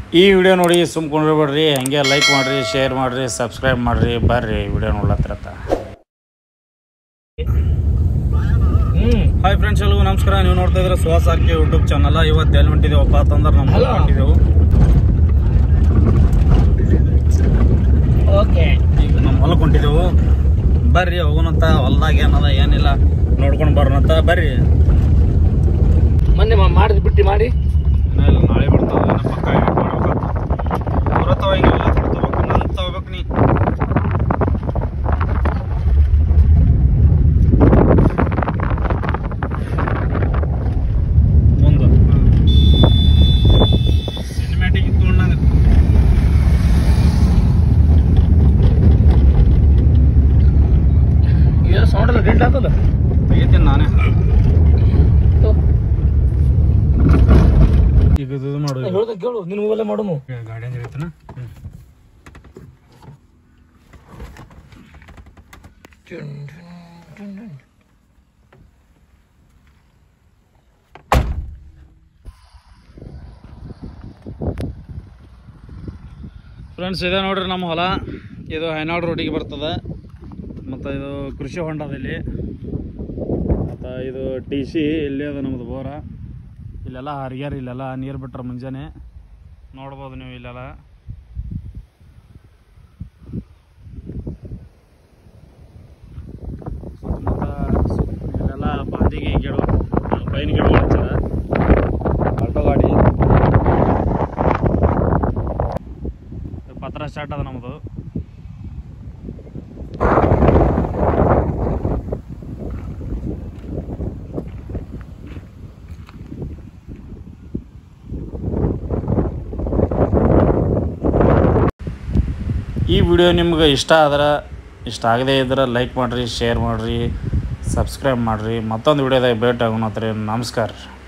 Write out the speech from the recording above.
ಈ ವಿಡಿಯೋ ನೋಡಿ ಸುಮ್ಕೊಂಡಿರ್ಬೇಡ್ರಿ ಹಂಗೆ ಲೈಕ್ ಮಾಡಿರಿ ಶೇರ್ ಮಾಡಿರಿ ಸಬ್ಸ್ಕ್ರೈಬ್ ಮಾಡಿರಿ ಬರ್ರಿ ವಿಡಿಯೋ ನೋಡ್ಲತ್ತಿರತ್ತ ಹಾಯ್ ಫ್ರೆಂಡ್ಸ್ ಎಲ್ಲರಿಗೂ ನಮಸ್ಕಾರ ನೀವು ನೋಡ್ತಾ ಇದ್ರೆ ಸುಹಾಸ್ ಆರ್ಕೆ ಯೂಟ್ಯೂಬ್ ಚಾನಲ್ ಇವತ್ತು ಎಲ್ಲಿ ಹೊಂಟಿದ್ದೇವಪ್ಪ ಅಂತಂದ್ರೆ ನಮ್ಮ ಹೊಲ ಹೊಂಟಿದ್ದೆವು ಓಕೆ ಈಗ ನಮ್ಮ ಹೊಲಕ್ಕೆ ಹೊಂಟಿದ್ದೆವು ಬರ್ರಿ ಹೋಗೋಣಂತ ಹೊಲ್ದಾಗ ಏನದ ಏನಿಲ್ಲ ನೋಡ್ಕೊಂಡು ಬರೋಣಂತ ಬರ್ರಿ ಮೊನ್ನೆ ಮಾ- ಮಾಡಿದ್ ಬಿಟ್ಟು ಮಾಡಿ ಇನ್ನ ಇಲ್ಲ ನಾಳೆ ಬರ್ತಾವ ಏನೋ ಪಕ್ಕ edit ಮಾಡ್ಬೇಕಂತ ಅವ್ರ ಹತ್ರ ಹಿಂಗೆಲ್ಲ ತಗೋಬೇಕು ನನ್ ತಗೋಬೇಕು ನೀ ಮುಂದೆ ಸಿನಿಮ್ಯಾಟಿಕ್ ತೊಗೊಂಡಾಗ ಏನೋ ಸೌಂಡ್ ಎಲ್ಲ ಡೆಂಟ್ ಆಗ್ತದ ತೆಗಿತೀನಿ ನಾನೇ ಈಗ ಇದು ಮಾಡು ಈಗ. ಹೇಳ್ದ ಕೇಳು ನಿನ್ ಮೊಬೈಲ್ ಮಾಡೋನು ಗಾಡಿ ಹಂಗೆ ಐತನ ಫ್ರೆಂಡ್ಸ್ ಇದೆ ನೋಡ್ರಿ ನಮ್ಮ ಹೊಲ ಇದು ಹೈನಾಡ್ ರೋಡಿಗೆ ಬರ್ತದೆ ಮತ್ತು ಇದು ಕೃಷಿ ಹೊಂಡದಲ್ಲಿ ಮತ್ತು ಇದು ಟಿ ಸಿ ಇಲ್ಲಿ ಅದ ನಮ್ಮದು ಬೋರ ಇಲ್ಲೆಲ್ಲ ಹರಿಗ್ಯಾರ ಇಲ್ಲೆಲ್ಲ ನೀರು ಬಿಟ್ರೆ ಮುಂಜಾನೆ ನೋಡ್ಬೋದು ನೀವು ಇಲ್ಲೆಲ್ಲ ಸುತ್ತಮುತ್ತ ಸುತ್ತ ಇಲ್ಲೆಲ್ಲ ಬಾಂದಿಗೆ ಗಿಡ ಪೈನ್ ಗಿಡ ಹಚ್ಚಾರ ಆಟೋ ಗಾಡಿ ಇದು ಪತ್ರ ಸ್ಟಾರ್ಟ್ ಅದ ನಮ್ಮದು ಈ ವಿಡಿಯೋ ನಿಮ್ಗೆ ಇಷ್ಟ ಆದ್ರೆ ಇಷ್ಟ ಆಗದೇ ಇದ್ರೆ ಲೈಕ್ ಮಾಡಿರಿ ಶೇರ್ ಮಾಡಿರಿ ಸಬ್ಸ್ಕ್ರೈಬ್ ಮಾಡಿರಿ ಮತ್ತೊಂದು ವಿಡಿಯೋದಾಗ ಭೇಟಿ ಆಗೋಣ ನಮಸ್ಕಾರ